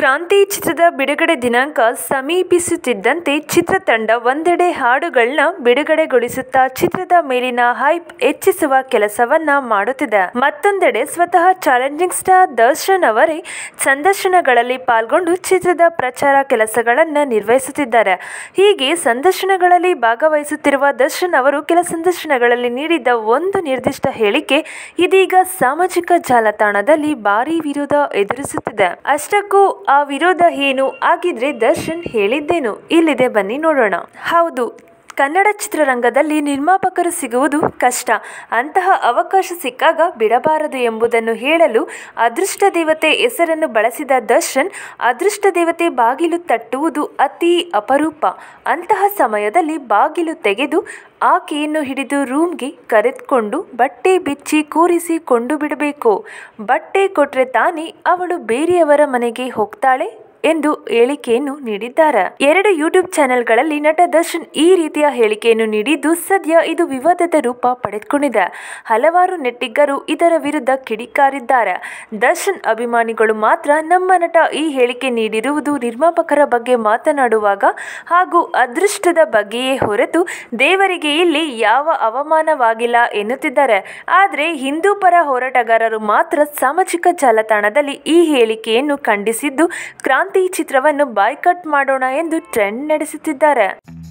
ಕ್ರಾಂತಿ ಚಿತ್ರದ ಬಿಡುಗಡೆ ದಿನಾಂಕ ಸಮೀಪಿಸುತ್ತಿದ್ದಂತೆ ಚಿತ್ರತಂಡ ಒಂದೆಡೆ ಹಾಡುಗಳನ್ನ ಬಿಡುಗಡೆಗೊಳಿಸುತ್ತಾ ಚಿತ್ರದ ಮೇಲಿನ ಹೈಪ್ ಹೆಚ್ಚಿಸುವ ಕೆಲಸವನ್ನ ಮಾಡುತ್ತಿದೆ ಮತ್ತೊಂದೆಡೆ ಸ್ವತಃ ಚಾಲೆಂಜಿಂಗ್ ಸ್ಟಾರ್ ದರ್ಶನ್ ಅವರೇ ಸಂದರ್ಶನಗಳಲ್ಲಿ ಪಾಲ್ಗೊಂಡು ಚಿತ್ರದ ಪ್ರಚಾರ ಕೆಲಸಗಳನ್ನ ನಿರ್ವಹಿಸುತ್ತಿದ್ದಾರೆ ಹೀಗೆ ಸಂದರ್ಶನಗಳಲ್ಲಿ ಭಾಗವಹಿಸುತ್ತಿರುವ ದರ್ಶನ್ ಅವರು ಕೆಲ ಸಂದರ್ಶನಗಳಲ್ಲಿ ನೀಡಿದ್ದ ಒಂದು ನಿರ್ದಿಷ್ಟ ಹೇಳಿಕೆ ಇದೀಗ ಸಾಮಾಜಿಕ ಜಾಲತಾಣದಲ್ಲಿ ಭಾರೀ ವಿರೋಧ ಎದುರಿಸುತ್ತಿದೆ ಅಷ್ಟಕ್ಕೂ ಆ ವಿರೋಧ ಏನು ಆಗಿದ್ರೆ ದರ್ಶನ್ ಹೇಳಿದ್ದೇನು ಇಲ್ಲಿದೆ ಬನ್ನಿ ನೋಡೋಣ ಹೌದು ಕನ್ನಡ ಚಿತ್ರರಂಗದಲ್ಲಿ ನಿರ್ಮಾಪಕರು ಸಿಗುವುದು ಕಷ್ಟ ಅಂತಹ ಅವಕಾಶ ಸಿಕ್ಕಾಗ ಬಿಡಬಾರದು ಎಂಬುದನ್ನು ಹೇಳಲು ಅದೃಷ್ಟ ದೇವತೆ ಹೆಸರನ್ನು ಬಳಸಿದ ದರ್ಶನ್ ಅದೃಷ್ಟ ದೇವತೆ ಬಾಗಿಲು ತಟ್ಟುವುದು ಅತಿ ಅಪರೂಪ ಅಂತಹ ಸಮಯದಲ್ಲಿ ಬಾಗಿಲು ತೆಗೆದು ಆಕೆಯನ್ನು ಹಿಡಿದು ರೂಮ್ಗೆ ಕರೆದುಕೊಂಡು ಬಟ್ಟೆ ಬಿಚ್ಚಿ ಕೂರಿಸಿ ಕೊಂಡು ಬಿಡಬೇಕು ಬಟ್ಟೆ ಕೊಟ್ರೆ ತಾನೇ ಅವಳು ಬೇರೆಯವರ ಮನೆಗೆ ಹೋಗ್ತಾಳೆ ಎಂದು ಹೇಳಿಕೆಯನ್ನು ನೀಡಿದ್ದಾರೆ ಎರಡು ಯೂಟ್ಯೂಬ್ ಚಾನೆಲ್ಗಳಲ್ಲಿ ನಟ ದರ್ಶನ್ ಈ ರೀತಿಯ ಹೇಳಿಕೆಯನ್ನು ನೀಡಿದ್ದು ಸದ್ಯ ಇದು ವಿವಾದದ ರೂಪ ಪಡೆದುಕೊಂಡಿದೆ ಹಲವಾರು ನೆಟ್ಟಿಗರು ಇದರ ವಿರುದ್ಧ ಕಿಡಿಕಾರಿದ್ದಾರೆ ದರ್ಶನ್ ಅಭಿಮಾನಿಗಳು ಮಾತ್ರ ನಮ್ಮ ನಟ ಈ ಹೇಳಿಕೆ ನೀಡಿರುವುದು ನಿರ್ಮಾಪಕರ ಬಗ್ಗೆ ಮಾತನಾಡುವಾಗ ಹಾಗೂ ಅದೃಷ್ಟದ ಬಗ್ಗೆಯೇ ಹೊರತು ದೇವರಿಗೆ ಇಲ್ಲಿ ಯಾವ ಅವಮಾನವಾಗಿಲ್ಲ ಎನ್ನುತ್ತಿದ್ದಾರೆ ಆದರೆ ಹಿಂದೂ ಪರ ಹೋರಾಟಗಾರರು ಮಾತ್ರ ಸಾಮಾಜಿಕ ಜಾಲತಾಣದಲ್ಲಿ ಈ ಹೇಳಿಕೆಯನ್ನು ಖಂಡಿಸಿದ್ದು ಕ್ರಾಂತಿ ಚಿತ್ರವನ್ನು ಬಾಯ್ಕಟ್ ಮಾಡೋಣ ಎಂದು ಟ್ರೆಂಡ್ ನಡೆಸುತ್ತಿದ್ದಾರೆ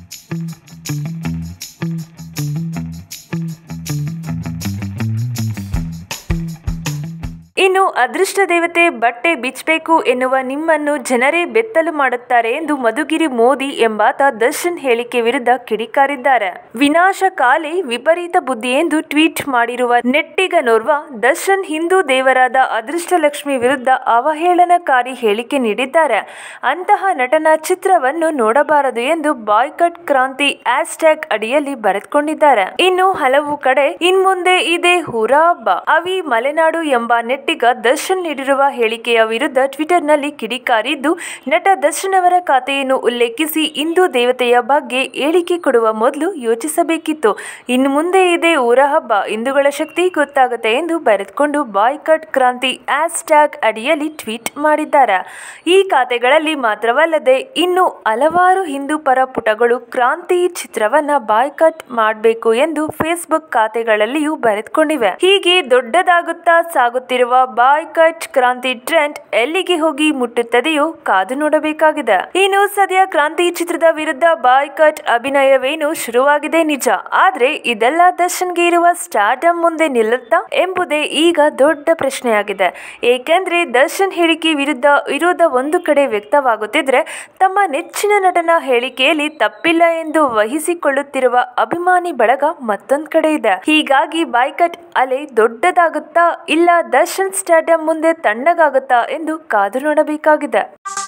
ಇನ್ನು ಅದೃಷ್ಟ ದೇವತೆ ಬಟ್ಟೆ ಬಿಚ್ಚಬೇಕು ಎನ್ನುವ ನಿಮ್ಮನ್ನು ಜನರೇ ಬೆತ್ತಲು ಮಾಡುತ್ತಾರೆ ಎಂದು ಮಧುಗಿರಿ ಮೋದಿ ಎಂಬಾತ ದರ್ಶನ್ ಹೇಳಿಕೆ ವಿರುದ್ಧ ಕಿಡಿಕಾರಿದ್ದಾರೆ ವಿನಾಶ ಕಾಲೆ ವಿಪರೀತ ಬುದ್ಧಿ ಎಂದು ಟ್ವೀಟ್ ಮಾಡಿರುವ ನೆಟ್ಟಿಗನೋರ್ವ ದರ್ಶನ್ ಹಿಂದೂ ದೇವರಾದ ಅದೃಷ್ಟಲಕ್ಷ್ಮಿ ವಿರುದ್ಧ ಅವಹೇಳನಕಾರಿ ಹೇಳಿಕೆ ನೀಡಿದ್ದಾರೆ ಅಂತಹ ನಟನ ಚಿತ್ರವನ್ನು ನೋಡಬಾರದು ಎಂದು ಬಾಯ್ಕಟ್ ಕ್ರಾಂತಿ ಟ್ಯಾಗ್ ಅಡಿಯಲ್ಲಿ ಬರೆದುಕೊಂಡಿದ್ದಾರೆ ಇನ್ನು ಹಲವು ಕಡೆ ಇನ್ಮುಂದೆ ಇದೆ ಹುರಾ ಹಬ್ಬ ಅವಿ ಮಲೆನಾಡು ಎಂಬ ನೆಟ್ಟಿಗ ದರ್ಶನ್ ನೀಡಿರುವ ಹೇಳಿಕೆಯ ವಿರುದ್ಧ ಟ್ವಿಟರ್ನಲ್ಲಿ ಕಿಡಿಕಾರಿದ್ದು ನಟ ದರ್ಶನ್ ಅವರ ಖಾತೆಯನ್ನು ಉಲ್ಲೇಖಿಸಿ ಹಿಂದೂ ದೇವತೆಯ ಬಗ್ಗೆ ಹೇಳಿಕೆ ಕೊಡುವ ಮೊದಲು ಯೋಚಿಸಬೇಕಿತ್ತು ಇನ್ನು ಮುಂದೆ ಇದೆ ಊರ ಹಬ್ಬ ಹಿಂದೂಗಳ ಶಕ್ತಿ ಗೊತ್ತಾಗುತ್ತೆ ಎಂದು ಬರೆದುಕೊಂಡು ಬಾಯ್ಕಟ್ ಕ್ರಾಂತಿ ಟ್ಯಾಗ್ ಅಡಿಯಲ್ಲಿ ಟ್ವೀಟ್ ಮಾಡಿದ್ದಾರೆ ಈ ಖಾತೆಗಳಲ್ಲಿ ಮಾತ್ರವಲ್ಲದೆ ಇನ್ನು ಹಲವಾರು ಹಿಂದೂ ಪರ ಪುಟಗಳು ಕ್ರಾಂತಿ ಚಿತ್ರವನ್ನ ಬಾಯ್ಕಟ್ ಮಾಡಬೇಕು ಎಂದು ಫೇಸ್ಬುಕ್ ಖಾತೆಗಳಲ್ಲಿಯೂ ಬರೆದುಕೊಂಡಿವೆ ಹೀಗೆ ದೊಡ್ಡದಾಗುತ್ತಾ ಸಾಗುತ್ತಿರುವ ಬಾಯ್ಕಟ್ ಕ್ರಾಂತಿ ಟ್ರೆಂಡ್ ಎಲ್ಲಿಗೆ ಹೋಗಿ ಮುಟ್ಟುತ್ತದೆಯೋ ಕಾದು ನೋಡಬೇಕಾಗಿದೆ ಇನ್ನು ಸದ್ಯ ಕ್ರಾಂತಿ ಚಿತ್ರದ ವಿರುದ್ಧ ಬಾಯ್ಕಟ್ ಅಭಿನಯವೇನು ಶುರುವಾಗಿದೆ ನಿಜ ಆದ್ರೆ ಇದೆಲ್ಲ ದರ್ಶನ್ಗೆ ಇರುವ ಸ್ಟಾರ್ಡಮ್ ಮುಂದೆ ನಿಲ್ಲುತ್ತಾ ಎಂಬುದೇ ಈಗ ದೊಡ್ಡ ಪ್ರಶ್ನೆಯಾಗಿದೆ ಏಕೆಂದ್ರೆ ದರ್ಶನ್ ಹೇಳಿಕೆ ವಿರುದ್ಧ ವಿರೋಧ ಒಂದು ಕಡೆ ವ್ಯಕ್ತವಾಗುತ್ತಿದ್ರೆ ತಮ್ಮ ನೆಚ್ಚಿನ ನಟನ ಹೇಳಿಕೆಯಲ್ಲಿ ತಪ್ಪಿಲ್ಲ ಎಂದು ವಹಿಸಿಕೊಳ್ಳುತ್ತಿರುವ ಅಭಿಮಾನಿ ಬಳಗ ಮತ್ತೊಂದ್ ಕಡೆ ಇದೆ ಹೀಗಾಗಿ ಬಾಯ್ಕಟ್ ಅಲೆ ದೊಡ್ಡದಾಗುತ್ತಾ ಇಲ್ಲ ದರ್ಶನ್ ಸ್ಟಾರ್ಡಮ್ ಮುಂದೆ ತಣ್ಣಗಾಗುತ್ತಾ ಎಂದು ಕಾದು ನೋಡಬೇಕಾಗಿದೆ